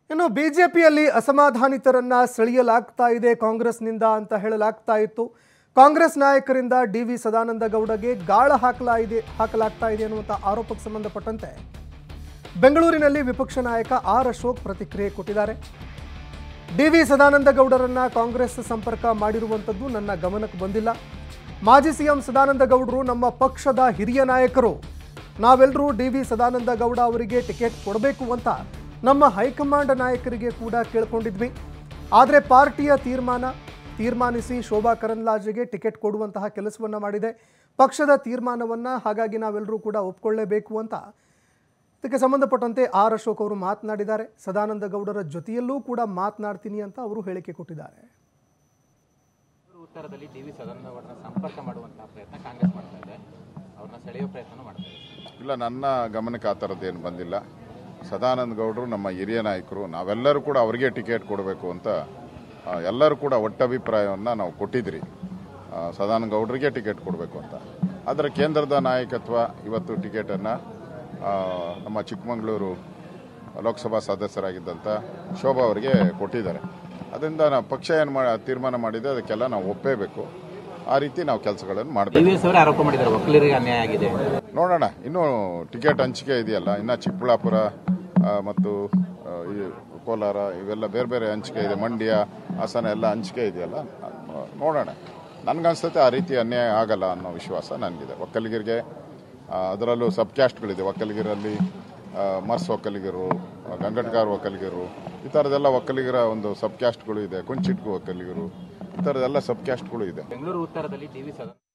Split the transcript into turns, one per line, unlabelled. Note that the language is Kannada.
ಇನ್ನು ಬಿಜೆಪಿಯಲ್ಲಿ ಅಸಮಾಧಾನಿತರನ್ನ ಸೆಳೆಯಲಾಗ್ತಾ ಇದೆ ಕಾಂಗ್ರೆಸ್ನಿಂದ ಅಂತ ಹೇಳಲಾಗ್ತಾ ಇತ್ತು ಕಾಂಗ್ರೆಸ್ ನಾಯಕರಿಂದ ಡಿ ವಿ ಸದಾನಂದ ಗೌಡಗೆ ಗಾಳ ಹಾಕಲಾ ಇದೆ ಹಾಕಲಾಗ್ತಾ ಇದೆ ಅನ್ನುವಂಥ ಆರೋಪಕ್ಕೆ ಸಂಬಂಧಪಟ್ಟಂತೆ ಬೆಂಗಳೂರಿನಲ್ಲಿ ವಿಪಕ್ಷ ನಾಯಕ ಆರ್ ಅಶೋಕ್ ಪ್ರತಿಕ್ರಿಯೆ ಕೊಟ್ಟಿದ್ದಾರೆ ಡಿ ವಿ ಸದಾನಂದ ಗೌಡರನ್ನ ಕಾಂಗ್ರೆಸ್ ಸಂಪರ್ಕ ಮಾಡಿರುವಂಥದ್ದು ನನ್ನ ಗಮನಕ್ಕೆ ಬಂದಿಲ್ಲ ಮಾಜಿ ಸಿಎಂ ಸದಾನಂದ ಗೌಡರು ನಮ್ಮ ಪಕ್ಷದ ಹಿರಿಯ ನಾಯಕರು ನಾವೆಲ್ಲರೂ ಡಿ ವಿ ಸದಾನಂದ ಗೌಡ ಅವರಿಗೆ ಟಿಕೆಟ್ ಕೊಡಬೇಕು ಅಂತ ನಮ್ಮ ಹೈಕಮಾಂಡ್ ನಾಯಕರಿಗೆ ಕೂಡ ಕೇಳ್ಕೊಂಡಿದ್ವಿ ಆದರೆ ಪಾರ್ಟಿಯ ತೀರ್ಮಾನ ತೀರ್ಮಾನಿಸಿ ಶೋಭಾ ಕರಂದ್ಲಾಜೆಗೆ ಟಿಕೆಟ್ ಕೊಡುವಂತಹ ಕೆಲಸವನ್ನು ಮಾಡಿದೆ ಪಕ್ಷದ ತೀರ್ಮಾನವನ್ನು ಹಾಗಾಗಿ ನಾವೆಲ್ಲರೂ ಕೂಡ ಒಪ್ಕೊಳ್ಳೇಬೇಕು ಅಂತ ಇದಕ್ಕೆ ಸಂಬಂಧಪಟ್ಟಂತೆ ಆರ್ ಅಶೋಕ್ ಅವರು ಮಾತನಾಡಿದ್ದಾರೆ ಸದಾನಂದ ಗೌಡರ ಜೊತೆಯಲ್ಲೂ ಕೂಡ ಮಾತನಾಡ್ತೀನಿ ಅಂತ ಅವರು ಹೇಳಿಕೆ ಕೊಟ್ಟಿದ್ದಾರೆ
ಉತ್ತರದಲ್ಲಿ ಡಿ ವಿ ಸದಾನಂದ ಗೌಡರ ಸಂಪರ್ಕ ಮಾಡುವಂತಹ ಪ್ರಯತ್ನ ಕಾಂಗ್ರೆಸ್ ಮಾಡ್ತಾ ಇದೆ ಅವ್ರನ್ನ ಸೆಳೆಯುವ ಪ್ರಯತ್ನ ಮಾಡ್ತಾ ಇದೆ
ಇಲ್ಲ ನನ್ನ ಗಮನಕ್ಕೆ ಆ ಥರದ್ದೇನು ಬಂದಿಲ್ಲ ಸದಾನಂದ ಗೌಡರು ನಮ್ಮ ಹಿರಿಯ ನಾಯಕರು ನಾವೆಲ್ಲರೂ ಕೂಡ ಅವರಿಗೆ ಟಿಕೆಟ್ ಕೊಡಬೇಕು ಅಂತ ಆ, ಎಲ್ಲರೂ ಕೂಡ ಒಟ್ಟಭಿಪ್ರಾಯವನ್ನು ನಾವು ಕೊಟ್ಟಿದ್ರಿ ಆ, ಸದಾನಂದ ಗೌಡರಿಗೆ ಟಿಕೆಟ್ ಕೊಡಬೇಕು ಅಂತ ಆದರೆ ಕೇಂದ್ರದ ನಾಯಕತ್ವ ಇವತ್ತು ಟಿಕೆಟನ್ನು ನಮ್ಮ ಚಿಕ್ಕಮಗಳೂರು ಲೋಕಸಭಾ ಸದಸ್ಯರಾಗಿದ್ದಂಥ ಶೋಭಾ ಅವರಿಗೆ ಕೊಟ್ಟಿದ್ದಾರೆ ಅದರಿಂದ ನಾವು ಪಕ್ಷ ಏನು ಮಾ ತೀರ್ಮಾನ ಮಾಡಿದೆ ಅದಕ್ಕೆಲ್ಲ ನಾವು ಒಪ್ಪೇಬೇಕು ಆ ರೀತಿ ನಾವು ಕೆಲಸಗಳನ್ನು ಮಾಡಬೇಕು
ಡಿ ವಿ ಎಸ್ ಅವರೇ ಆರೋಪ ಮಾಡಿದ್ದಾರೆ ಒಕ್ಕಲಿಗರಿಗೆ ಅನ್ಯಾಯ ಆಗಿದೆ
ನೋಡೋಣ ಇನ್ನೂ ಟಿಕೆಟ್ ಹಂಚಿಕೆ ಇದೆಯಲ್ಲ ಇನ್ನು ಚಿಕ್ಕಬಳ್ಳಾಪುರ ಆ, ಮತ್ತು ಆ, ಈ ಕೋಲಾರ ಇವೆಲ್ಲ ಬೇರೆ ಬೇರೆ ಹಂಚಿಕೆ ಇದೆ ಮಂಡ್ಯ ಹಾಸನ ಎಲ್ಲ ಹಂಚಿಕೆ ಇದೆಯಲ್ಲ ಆ, ನೋಡೋಣ ನನಗನ್ಸುತ್ತೆ ಆ ರೀತಿ ಅನ್ಯಾಯ ಆಗಲ್ಲ ಅನ್ನೋ ವಿಶ್ವಾಸ ನನಗಿದೆ ಒಕ್ಕಲಿಗರಿಗೆ ಆ, ಅದರಲ್ಲೂ ಸಬ್ ಕ್ಯಾಸ್ಟ್ಗಳಿದೆ ಒಕ್ಕಲಿಗರಲ್ಲಿ ಆ, ಮರ್ಸ್ ಒಕ್ಕಲಿಗರು ಆ, ಗಂಗಟ್ಗಾರ್ ಒಕ್ಕಲಿಗರು ಈ ಥರದೆಲ್ಲ ಒಕ್ಕಲಿಗರ ಒಂದು ಸಬ್ ಕ್ಯಾಸ್ಟ್ಗಳು ಇದೆ ಕುಂಚಿಟ್ಕು ಒಕ್ಕಲಿಗರು ಈ ಥರದೆಲ್ಲ ಸಬ್ ಕ್ಯಾಸ್ಟ್ಗಳು ಇದೆ
ಬೆಂಗಳೂರು ಉತ್ತರದಲ್ಲಿ ಡಿ ವಿ ಸದಾನಂದ